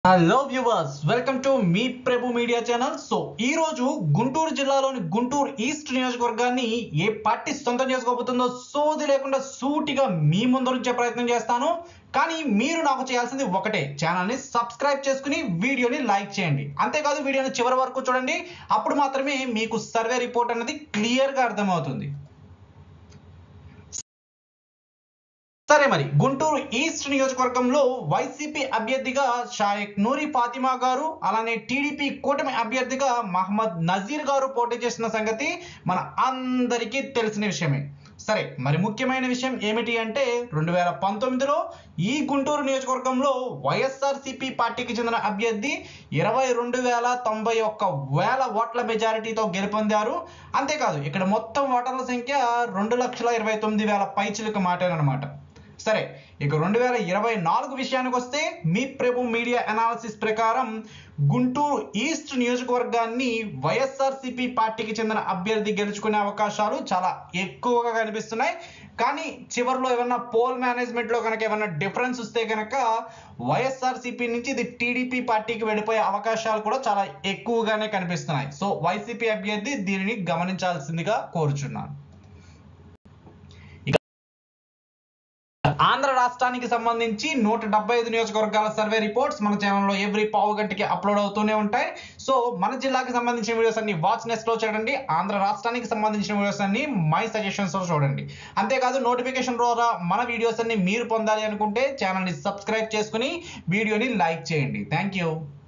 hello viewers welcome to మీ Prabhu media channel so ఈ రోజు గుంటూరు జిల్లాలోని గుంటూరు ఈస్ట్ నియోజకవర్గాన్ని ఏ పార్టీ సొంతం చేసుకోబోతుందో సోది లేకుండా సూటిగా మీ ముందు ఉంచే ప్రయత్నం చేస్తాను కానీ మీరు నాకు చేయాల్సింది ఒకటే ఛానల్ని సబ్స్క్రైబ్ చేసుకుని వీడియోని లైక్ చేయండి అంతేకాదు వీడియోని చివరి వరకు చూడండి అప్పుడు మాత్రమే మీకు సర్వే రిపోర్ట్ అనేది క్లియర్గా అర్థమవుతుంది సరే మరి గుంటూరు ఈస్ట్ నియోజకవర్గంలో వైసీపీ అభ్యర్థిగా షాయక్ నూరి ఫాతిమా గారు అలానే టీడీపీ కూటమి అభ్యర్థిగా మహమ్మద్ నజీర్ గారు పోటీ చేసిన సంగతి మన అందరికీ తెలిసిన విషయమే సరే మరి ముఖ్యమైన విషయం ఏమిటి అంటే రెండు వేల పంతొమ్మిదిలో ఈ గుంటూరు నియోజకవర్గంలో వైఎస్ఆర్సీపీ పార్టీకి చెందిన అభ్యర్థి ఇరవై రెండు వేల తొంభై ఒక్క వేల ఓట్ల మెజారిటీతో గెలుపొందారు అంతేకాదు ఇక్కడ మొత్తం ఓటర్ల సంఖ్య రెండు లక్షల ఇరవై తొమ్మిది వేల పైచిలకు మాటారనమాట సరే ఇక రెండు వేల ఇరవై నాలుగు విషయానికి వస్తే మీ ప్రభు మీడియా అనాలిసిస్ ప్రకారం గుంటూరు ఈస్ట్ నియోజకవర్గాన్ని వైఎస్ఆర్సీపీ పార్టీకి చెందిన అభ్యర్థి గెలుచుకునే అవకాశాలు చాలా ఎక్కువగా కనిపిస్తున్నాయి కానీ చివరిలో ఏమన్నా పోల్ మేనేజ్మెంట్లో కనుక ఏమన్నా డిఫరెన్స్ వస్తే కనుక వైఎస్ఆర్సీపీ నుంచి ఇది టీడీపీ పార్టీకి వెళ్ళిపోయే అవకాశాలు కూడా చాలా ఎక్కువగానే కనిపిస్తున్నాయి సో వైసీపీ అభ్యర్థి దీనిని గమనించాల్సిందిగా కోరుచున్నాను ఆంధ్ర రాష్ట్రానికి సంబంధించి నూట డెబ్బై ఐదు నియోజకవర్గాల సర్వే రిపోర్ట్స్ మన ఛానల్లో ఎవ్రీ పావు గంటకి అప్లోడ్ అవుతూనే ఉంటాయి సో మన జిల్లాకి సంబంధించిన వీడియోస్ అన్ని వాచ్ నెస్ట్ లో చూడండి ఆంధ్ర రాష్ట్రానికి సంబంధించిన వీడియోస్ అన్ని మై సజెషన్స్ లో చూడండి అంతేకాదు నోటిఫికేషన్ ద్వారా మన వీడియోస్ అన్ని మీరు పొందాలి అనుకుంటే ఛానల్ని సబ్స్క్రైబ్ చేసుకుని వీడియోని లైక్ చేయండి థ్యాంక్ యూ